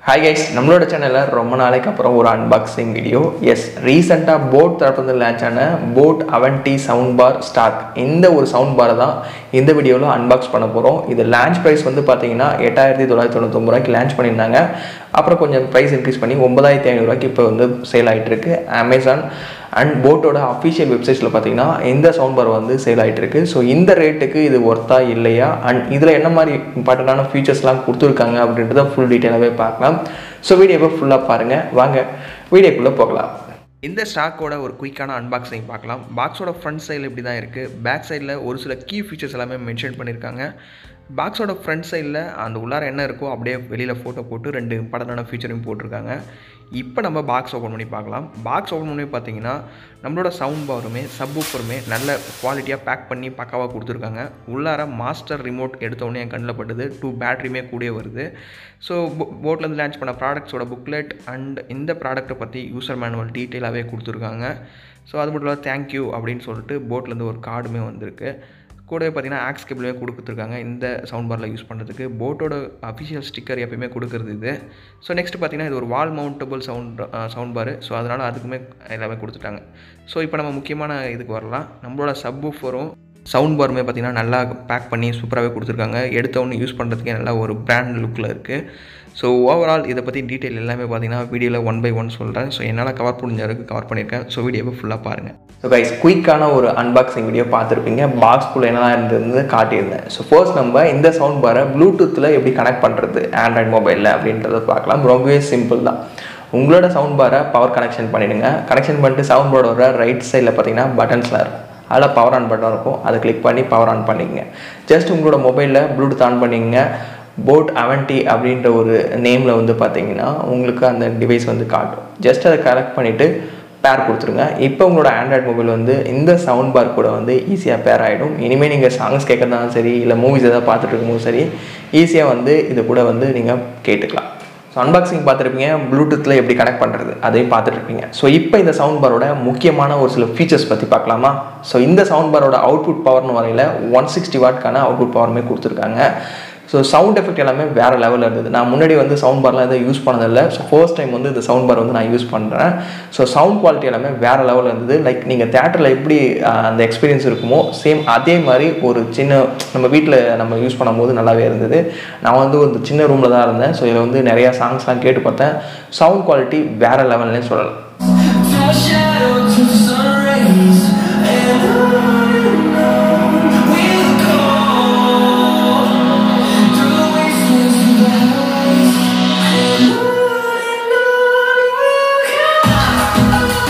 hi guys நம்மளோட சேனலில் ரொம்ப நாளைக்கு அப்புறம் ஒரு அன்பாக்சிங் வீடியோ எஸ் ரீசெண்டாக போட் தரப்பு லான்ச் ஆன போட் அவன்டி சவுண்ட் பார் ஸ்டாக் இந்த ஒரு சவுண்ட் பாரை தான் இந்த வீடியோவில் அன்பாக்ஸ் பண்ண போகிறோம் இது லான்ச் ப்ரைஸ் வந்து பார்த்தீங்கன்னா எட்டாயிரத்தி தொள்ளாயிரத்தி தொண்ணூத்தொம்பது ரூபாய்க்கு லான்ச் பண்ணியிருந்தாங்க அப்புறம் கொஞ்சம் ப்ரைஸ் இன்க்ரீஸ் பண்ணி ஒன்பதாயிரத்தி ஐநூறுரூவாய்க்கு இப்போ வந்து சேல் ஆகிட்டு இருக்கு அமேசான் அண்ட் போட்டோட அஃபிஷியல் வெப்சைட்ஸில் பார்த்தீங்கன்னா இந்த சவுண்ட் பார் வந்து சேல் ஆகிட்டு இருக்கு ஸோ இந்த ரேட்டுக்கு இது ஒர்த்தா இல்லையா அண்ட் இதில் என்ன மாதிரி இம்பார்ட்டண்டான ஃபீச்சர்ஸ்லாம் கொடுத்துருக்காங்க அப்படின்றத ஃபுல் டீட்டெயிலாகவே பார்க்கலாம் ஸோ வீடியோவை ஃபுல்லாக பாருங்கள் வாங்க வீடியோக்குள்ளே போகலாம் இந்த ஸ்டாக்கோட ஒரு குயிக்கான அன்பாக்சிங் பார்க்கலாம் பாக்ஸோட ஃப்ரண்ட் சைடில் இப்படி தான் இருக்குது பேக் சைடில் ஒரு சில கீ ஃபீச்சர்ஸ் எல்லாமே மென்ஷன் பண்ணியிருக்காங்க பாக்ஸோட ஃப்ரண்ட் சைடில் அந்த உள்ளார என்ன இருக்கோ அப்படியே வெளியில் ஃபோட்டோ போட்டு ரெண்டு இம்பார்ட்டண்டான ஃபீச்சரையும் போட்டிருக்காங்க இப்போ நம்ம பாக்ஸ் ஓப்பன் பண்ணி பார்க்கலாம் பாக்ஸ் ஓப்பன் பண்ணி பார்த்தீங்கன்னா நம்மளோட சவுண்ட் பவருமே சப் ஊஃபருமே நல்ல குவாலிட்டியாக பேக் பண்ணி பக்காவாக கொடுத்துருக்காங்க உள்ளார மாஸ்டர் ரிமோட் எடுத்தோடனே என் கண்ணில் பட்டுது டூ பேட்ரியுமே கூடயே வருது ஸோ போட்லேருந்து லான்ச் பண்ண ப்ராடக்ட்ஸோட புக்லெட் அண்ட் இந்த ப்ராடக்ட்டை பற்றி யூசர் மேனுவல் டீட்டெயிலாகவே கொடுத்துருக்காங்க ஸோ அது மட்டும் இல்லாமல் தேங்க்யூ அப்படின்னு சொல்லிட்டு போட்லேருந்து ஒரு கார்டுமே வந்திருக்கு கூடவே பார்த்தீங்கன்னா ஆக்ஸ் கேபிளுமே கொடுத்துருக்காங்க இந்த சவுண்ட் பாரில் யூஸ் பண்ணுறதுக்கு போட்டோட அஃபிஷியல் ஸ்டிக்கர் எப்பயுமே கொடுக்குறது இது ஸோ நெக்ஸ்ட் பார்த்தீங்கன்னா இது ஒரு wall mountable sound sound bar so அதனால் அதுக்குமே எல்லாமே கொடுத்துட்டாங்க ஸோ இப்போ நம்ம முக்கியமான இதுக்கு வரலாம் நம்மளோட சப் வரும் சவுண்ட் பாருமே பார்த்திங்கன்னா நல்லா பேக் பண்ணி சூப்பராகவே கொடுத்துருக்காங்க எடுத்தவொன்று யூஸ் பண்ணுறதுக்கே நல்லா ஒரு பிராண்ட் லுக்கில் இருக்குது ஸோ ஓவரால் இதை பற்றி டீட்டெயில் எல்லாமே பார்த்தீங்கன்னா வீடியோவில் ஒன் பை ஒன் சொல்கிறேன் ஸோ என்னால் கவர் முடிஞ்ச வரைக்கும் கவர் பண்ணியிருக்கேன் ஸோ வீடியோவை ஃபுல்லாக பாருங்கள் ஸோ கைஸ் குயிக்கான ஒரு அன்பாக்சிங் வீடியோ பார்த்துருப்பீங்க பாக்ஸ்குள்ளே என்னெல்லாம் இருந்தது காட்டியிருந்தேன் ஸோ ஃபர்ஸ்ட் நம்ம இந்த சவுண்ட் பாரை ப்ளூடூத்தில் எப்படி கனெக்ட் பண்ணுறது ஆண்ட்ராய்ட் மொபைலில் அப்படின்றத பார்க்கலாம் ரொம்பவே சிம்பிள் தான் உங்களோட சவுண்ட் பாரை பவர் கனெக்ஷன் பண்ணிவிடுங்க கனெக்ஷன் பண்ணிட்டு சவுண்ட் பாரோட ரைட் சைடில் பார்த்தீங்கன்னா பட்டன்ஸ்லாம் இருக்கும் அதில் பவர் ஆன் பட்டன் இருக்கும் அதை கிளிக் பண்ணி பவர் ஆன் பண்ணிக்கங்க ஜஸ்ட் உங்களோட மொபைலில் ப்ளூடூத் ஆன் பண்ணிங்க போட் அவன்டி அப்படின்ற ஒரு நேமில் வந்து பார்த்தீங்கன்னா உங்களுக்கு அந்த டிவைஸ் வந்து காட்டும் ஜஸ்ட் அதை கனெக்ட் பண்ணிவிட்டு பேர் கொடுத்துருங்க இப்போ உங்களோட ஆண்ட்ராய்ட் மொபைல் வந்து இந்த சவுண்ட் பார் கூட வந்து ஈஸியாக பேர் ஆகிடும் இனிமேல் நீங்கள் சாங்ஸ் கேட்கறதாலும் சரி இல்லை மூவிஸ் எதாவது பார்த்துட்டு இருக்கும்போது சரி ஈஸியாக வந்து இது கூட வந்து நீங்கள் கேட்டுக்கலாம் ஸோ அன்பாக்சிங் பார்த்துருப்பீங்க ப்ளூடூத்தில் எப்படி கனெக்ட் பண்ணுறது அதையும் பார்த்துட்ருப்பீங்க ஸோ இப்போ இந்த சவுண்ட் பாரோட முக்கியமான ஒரு சில ஃபீச்சர்ஸ் பற்றி பார்க்கலாமா ஸோ இந்த சவுண்ட் பாரோட அவுட்புட் பவர்னு வரையில் ஒன் சிக்ஸ்டி வாட்க்கான அவுட்புட் பவருமே கொடுத்துருக்காங்க ஸோ சவுண்ட் எஃபெக்ட் எல்லாமே வேறு லெவலில் இருந்தது நான் முன்னாடி வந்து சவுண்ட் பார்லாம் எதுவும் யூஸ் பண்ணதில்லை ஸோ ஃபர்ஸ்ட் டைம் வந்து இந்த சவுண்ட் பார் வந்து நான் யூஸ் பண்ணுறேன் ஸோ சவுண்ட் குவாலிட்டி எல்லாமே வேறு லெவலில் இருந்தது லைக் நீங்கள் தேட்டரில் எப்படி அந்த எக்ஸ்பீரியன்ஸ் இருக்குமோ சேம் அதே மாதிரி ஒரு சின்ன நம்ம வீட்டில் நம்ம யூஸ் பண்ணும்போது நல்லாவே இருந்தது நான் வந்து ஒரு சின்ன ரூமில் தான் இருந்தேன் ஸோ இதில் வந்து நிறையா சாங்ஸ்லாம் கேட்டு பார்த்தேன் சவுண்ட் குவாலிட்டி வேறு லெவல்னே சொல்லலாம் Shadow to sun rays and on and on we'll go through the wastelands and valleys and on and on we'll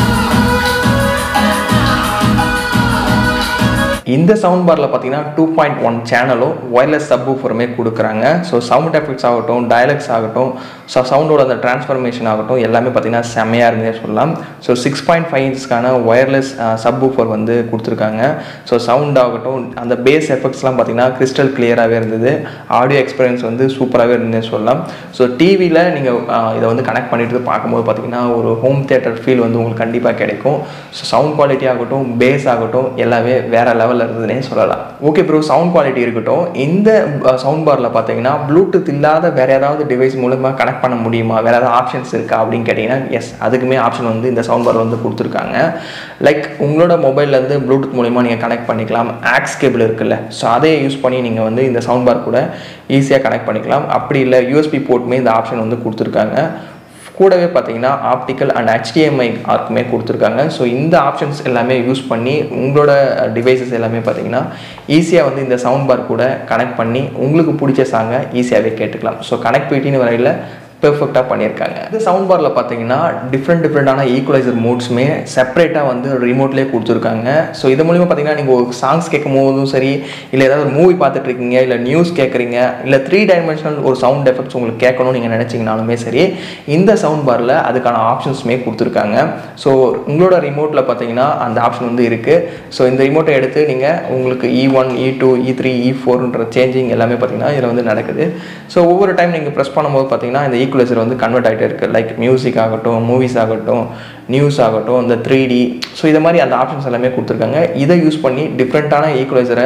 இந்த சவுண்ட் பாரில் பார்த்தீங்கன்னா டூ பாயிண்ட் ஒன் சேனலும் ஒயர்லெஸ் சப் ஊஃபருமே கொடுக்குறாங்க ஸோ சவுண்ட் எஃபெக்ட்ஸ் ஆகட்டும் டயலக்ஸ் ஆகட்டும் ஸோ சவுண்டோட அந்த டிரான்ஸ்ஃபர்மேஷன் ஆகட்டும் எல்லாமே பார்த்தீங்கன்னா செம்மையாக இருந்தே சொல்லலாம் ஸோ சிக்ஸ் பாயிண்ட் ஃபைவ் இன்ச்க்கான ஒயர்லெஸ் சப் ஊஃபர் வந்து கொடுத்துருக்காங்க ஸோ சவுண்ட் ஆகட்டும் அந்த பேஸ் எஃபெக்ட்ஸ்லாம் பார்த்தீங்கன்னா கிறிஸ்டல் கிளியராகவே இருந்தது ஆடியோ எக்ஸ்பீரியன்ஸ் வந்து சூப்பராகவே இருந்தே சொல்லலாம் ஸோ டிவியில் நீங்கள் இதை வந்து கனெக்ட் பண்ணிட்டு பார்க்கும்போது பார்த்தீங்கன்னா ஒரு ஹோம் தியேட்டர் ஃபீல் வந்து உங்களுக்கு கண்டிப்பாக கிடைக்கும் ஸோ சவுண்ட் குவாலிட்டி ஆகட்டும் பேஸ் ஆகட்டும் எல்லாமே வேறு லெவலில் இருந்ததுன்னே சொல்லலாம் ஓகே ப்ரோ சவுண்ட் குவாலிட்டி இருக்கட்டும் இந்த சவுண்ட் பாரில் பார்த்தீங்கன்னா ப்ளூடூத் இல்லாத வேறு ஏதாவது டிவைஸ் மூலமாக கனெக்ட் பண்ண முடியுமா வேறு ஏதாவது ஆப்ஷன்ஸ் இருக்கா அப்படின்னு கேட்டிங்கன்னா எஸ் அதுக்குமே ஆப்ஷன் வந்து இந்த சவுண்ட் பார் வந்து கொடுத்துருக்காங்க லைக் உங்களோட மொபைல்லேருந்து ப்ளூடூத் மூலிமா நீங்கள் கனெக்ட் பண்ணிக்கலாம் ஆக்ஸ் கேபிள் இருக்குல்ல ஸோ அதை யூஸ் பண்ணி நீங்கள் வந்து இந்த சவுண்ட் பார் கூட ஈஸியாக கனெக்ட் பண்ணிக்கலாம் அப்படி இல்லை யூஎஸ்பி போர்ட்டுமே இந்த ஆப்ஷன் வந்து கொடுத்துருக்காங்க கூடவே பார்த்தீங்கன்னா ஆப்டிக்கல் அண்ட் ஹெச்டிஎம்ஐ ஆர்க்குமே கொடுத்துருக்காங்க ஸோ இந்த ஆப்ஷன்ஸ் எல்லாமே யூஸ் பண்ணி உங்களோட டிவைசஸ் எல்லாமே பார்த்தீங்கன்னா ஈஸியாக வந்து இந்த சவுண்ட் பார் கூட கனெக்ட் பண்ணி உங்களுக்கு பிடிச்ச சாங்கை ஈஸியாகவே கேட்டுக்கலாம் ஸோ கனெக்டிவிட்டின்னு வரையில் பெர்ஃபெக்டாக பண்ணியிருக்காங்க இந்த சவுண்ட் பாரில் பார்த்தீங்கன்னா டிஃப்ரெண்ட் டிஃப்ரெண்டான ஈக்குவலைசர் மோட்ஸுமே செப்பரேட்டாக வந்து ரிமோட்லேயே கொடுத்துருக்காங்க ஸோ இது மூலிமா பார்த்தீங்கன்னா நீங்கள் ஒரு சாங்ஸ் கேட்கும் போதும் சரி இல்லை ஏதாவது ஒரு மூவி பார்த்துட்டு இருக்கீங்க இல்லை நியூஸ் கேட்குறீங்க இல்லை த்ரீ டைமென்ஷனல் ஒரு சவுண்ட் எஃபெக்ட்ஸ் உங்களுக்கு கேட்கணும்னு நீங்கள் நினச்சிங்கனாலுமே சரி இந்த சவுண்ட் பாரில் அதுக்கான ஆப்ஷன்ஸுமே கொடுத்துருக்காங்க ஸோ உங்களோட ரிமோட்டில் பார்த்தீங்கன்னா அந்த ஆப்ஷன் வந்து இருக்குது ஸோ இந்த ரிமோட்டை எடுத்து நீங்கள் உங்களுக்கு E one E two E three E ஃபோர்ன்ற சேஞ்சிங் எல்லாமே பார்த்தீங்கன்னா இதில் வந்து நடக்குது ஸோ ஒவ்வொரு டைம் நீங்கள் ப்ரெஸ் பண்ணும்போது பார்த்தீங்கன்னா இந்த ஈக்குவலைசர் வந்து கன்வெர்ட் ஆகிட்டே இருக்குது லைக் மியூசிக் ஆகட்டும் மூவிஸ் ஆகட்டும் நியூஸ் ஆகட்டும் இந்த த்ரீ டி ஸோ இதை மாதிரி அந்த ஆப்ஷன்ஸ் எல்லாமே கொடுத்துருக்காங்க இதை யூஸ் பண்ணி டிஃப்ரெண்ட்டான ஈக்குவலைசரை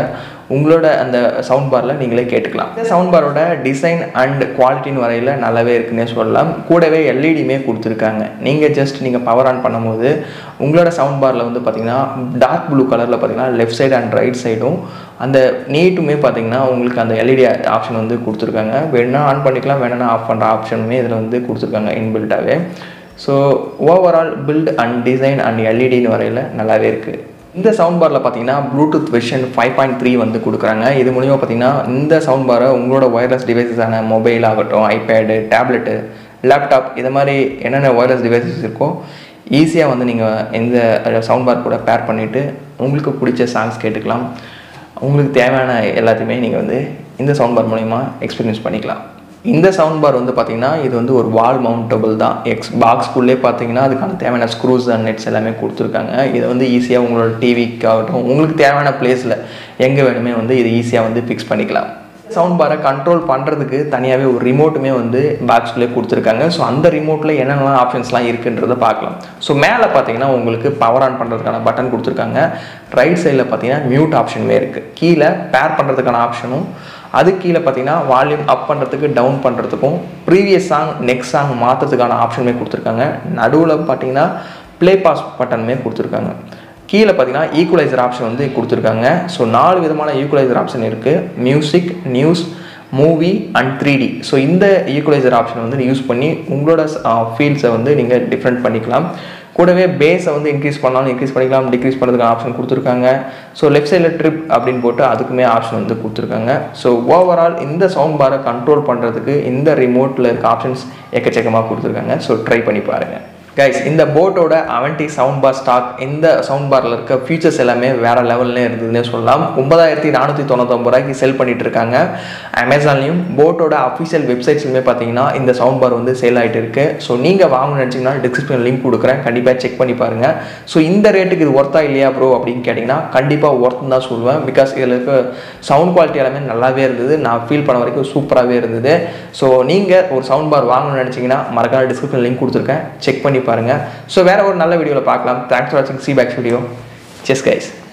உங்களோட அந்த சவுண்ட் பாரில் நீங்களே கேட்டுக்கலாம் இந்த சவுண்ட் பாரோட டிசைன் அண்ட் குவாலிட்டின்னு வரையில் நல்லாவே இருக்குன்னே சொல்லலாம் கூடவே எல்இடியுமே கொடுத்துருக்காங்க நீங்கள் ஜஸ்ட் நீங்கள் பவர் ஆன் பண்ணும்போது உங்களோட சவுண்ட் பாரில் வந்து பார்த்தீங்கன்னா டார்க் ப்ளூ கலரில் பார்த்தீங்கன்னா லெஃப்ட் சைடு அண்ட் ரைட் சைடும் அந்த நீட்டுமே பார்த்தீங்கன்னா உங்களுக்கு அந்த எல்இடி ஆப்ஷன் வந்து கொடுத்துருக்காங்க வேணும்னா ஆன் பண்ணிக்கலாம் வேணும்னா ஆஃப் பண்ணுற ஆப்ஷனுமே இதில் வந்து கொடுத்துருக்காங்க இன்பில்ட்டாகவே so overall build and design and எல்இடின்னு வரையில் நல்லாவே இருக்குது இந்த சவுண்ட் பாரில் பார்த்தீங்கன்னா Bluetooth version five point three வந்து கொடுக்குறாங்க இது மூலிமா பார்த்தீங்கன்னா இந்த சவுண்ட் பாரை உங்களோட ஒயர்லெஸ் டிவைசஸான மொபைல் ஆகட்டும் ஐபேடு டேப்லெட்டு லேப்டாப் இது மாதிரி என்னென்ன ஒயர்லெஸ் டிவைசஸ் இருக்கோ ஈஸியாக வந்து நீங்கள் இந்த சவுண்ட் பார் கூட பேர் பண்ணிவிட்டு உங்களுக்கு பிடிச்ச சாங்ஸ் கேட்டுக்கலாம் உங்களுக்கு தேவையான எல்லாத்தையுமே நீங்கள் வந்து இந்த சவுண்ட் பார் மூலிமா எக்ஸ்பீரியன்ஸ் பண்ணிக்கலாம் இந்த சவுண்ட் பார் வந்து பார்த்தீங்கன்னா இது வந்து ஒரு வால் மவுண்டபிள் தான் எக்ஸ் பாக்ஸ்குள்ளே பார்த்தீங்கன்னா அதுக்கான தேவையான ஸ்க்ரூஸ் அண்ட் நெட்ஸ் எல்லாமே கொடுத்துருக்காங்க இதை வந்து ஈஸியாக உங்களோட டிவிக்காகட்டும் உங்களுக்கு தேவையான பிளேஸில் எங்கே வேணுமே வந்து இது ஈஸியாக வந்து ஃபிக்ஸ் பண்ணிக்கலாம் சவுண்ட் பாரை கண்ட்ரோல் பண்ணுறதுக்கு தனியாகவே ஒரு ரிமோட்டுமே வந்து பாக்ஸ்குள்ளே கொடுத்துருக்காங்க ஸோ அந்த ரிமோட்டில் என்னென்னலாம் ஆப்ஷன்ஸ்லாம் இருக்குன்றதை பார்க்கலாம் ஸோ மேலே பார்த்தீங்கன்னா உங்களுக்கு பவர் ஆன் பண்ணுறதுக்கான பட்டன் கொடுத்துருக்காங்க ரைட் சைடில் பார்த்தீங்கன்னா மியூட் ஆப்ஷனுமே இருக்குது கீழே பேர் பண்ணுறதுக்கான ஆப்ஷனும் அது கீழே பார்த்தீங்கன்னா வால்யூம் அப் பண்ணுறதுக்கு டவுன் பண்ணுறதுக்கும் ப்ரீவியஸ் சாங் நெக்ஸ்ட் சாங் மாற்றுறதுக்கான ஆப்ஷனுமே கொடுத்துருக்காங்க நடுவில் பார்த்தீங்கன்னா ப்ளே பாஸ் பட்டனுமே கொடுத்துருக்காங்க கீழே பார்த்தீங்கன்னா ஈக்குவலைசர் ஆப்ஷன் வந்து கொடுத்துருக்காங்க ஸோ நாலு விதமான ஈக்குவலைசர் ஆப்ஷன் இருக்குது music news movie and three D so இந்த ஈக்குவலைசர் ஆப்ஷன் வந்து யூஸ் பண்ணி உங்களோட ஃபீல்ஸை வந்து நீங்கள் டிஃப்ரெண்ட் பண்ணிக்கலாம் கூடவே பேஸை வந்து இன்க்ரீஸ் பண்ணாலும் இன்க்ரீஸ் பண்ணிக்கலாம் டிக்ரீஸ் பண்ணுறதுக்கு ஆப்ஷன் கொடுத்துருக்காங்க ஸோ லெஃப்ட் சைடில் ட்ரிப் அப்படின்னு போட்டு அதுக்குமே ஆப்ஷன் வந்து கொடுத்துருக்காங்க ஸோ ஓவரால் இந்த சவுண்ட் பாரை கண்ட்ரோல் பண்ணுறதுக்கு இந்த ரிமோட்டில் இருக்க ஆப்ஷன்ஸ் எக்கச்சக்கமாக கொடுத்துருக்காங்க ஸோ ட்ரை பண்ணி பாருங்கள் கைஸ் இந்த போட்டோட அவன்டி சவுண்ட் பார் ஸ்டாக் இந்த சவுண்ட் பாரில் இருக்க ஃபீச்சர்ஸ் எல்லாமே வேற லெவல்லே இருந்ததுன்னே சொல்லலாம் ஒன்பதாயிரத்தி நானூற்றி தொண்ணூத்தொம்பது ரூபாய்க்கு செல் பண்ணிட்டு இருக்காங்க அமேசான்லையும் போட்டோட அஃபிஷியல் வெப்சைட்ஸ்லையுமே பார்த்தீங்கன்னா இந்த சவுண்ட் பார் வந்து சேல் ஆகிட்டு இருக்கு ஸோ நீங்கள் வாங்கணும்னு நினச்சிங்கன்னா டிஸ்கிரிப்ஷன் லிங்க் கொடுக்குறேன் கண்டிப்பாக செக் பண்ணி பாருங்க ஸோ இந்த ரேட்டுக்கு இது ஒர்த்தா இல்லையா ப்ரோ அப்படின்னு கேட்டிங்கன்னா கண்டிப்பாக ஒர்த்துன்னு தான் சொல்லுவேன் பிகாஸ் இதில் இருக்க சவுண்ட் குவாலிட்டி எல்லாமே நல்லாவே இருந்தது நான் ஃபீல் பண்ண வரைக்கும் சூப்பராகவே இருந்தது ஸோ நீங்கள் ஒரு சவுண்ட் பார் வாங்கணும்னு நினச்சிங்கன்னா மறக்காம டிஸ்கிரிப்ஷன் லிங்க் கொடுத்துருக்கேன் செக் பண்ணி பாருங்கள் ஸோ வேறு ஒரு நல்ல வீடியோவில் பார்க்கலாம் தேங்க்ஸ் ஃபார் வாட்சிங் சி பேக்ஸ் வீடியோ செஸ் கைஸ்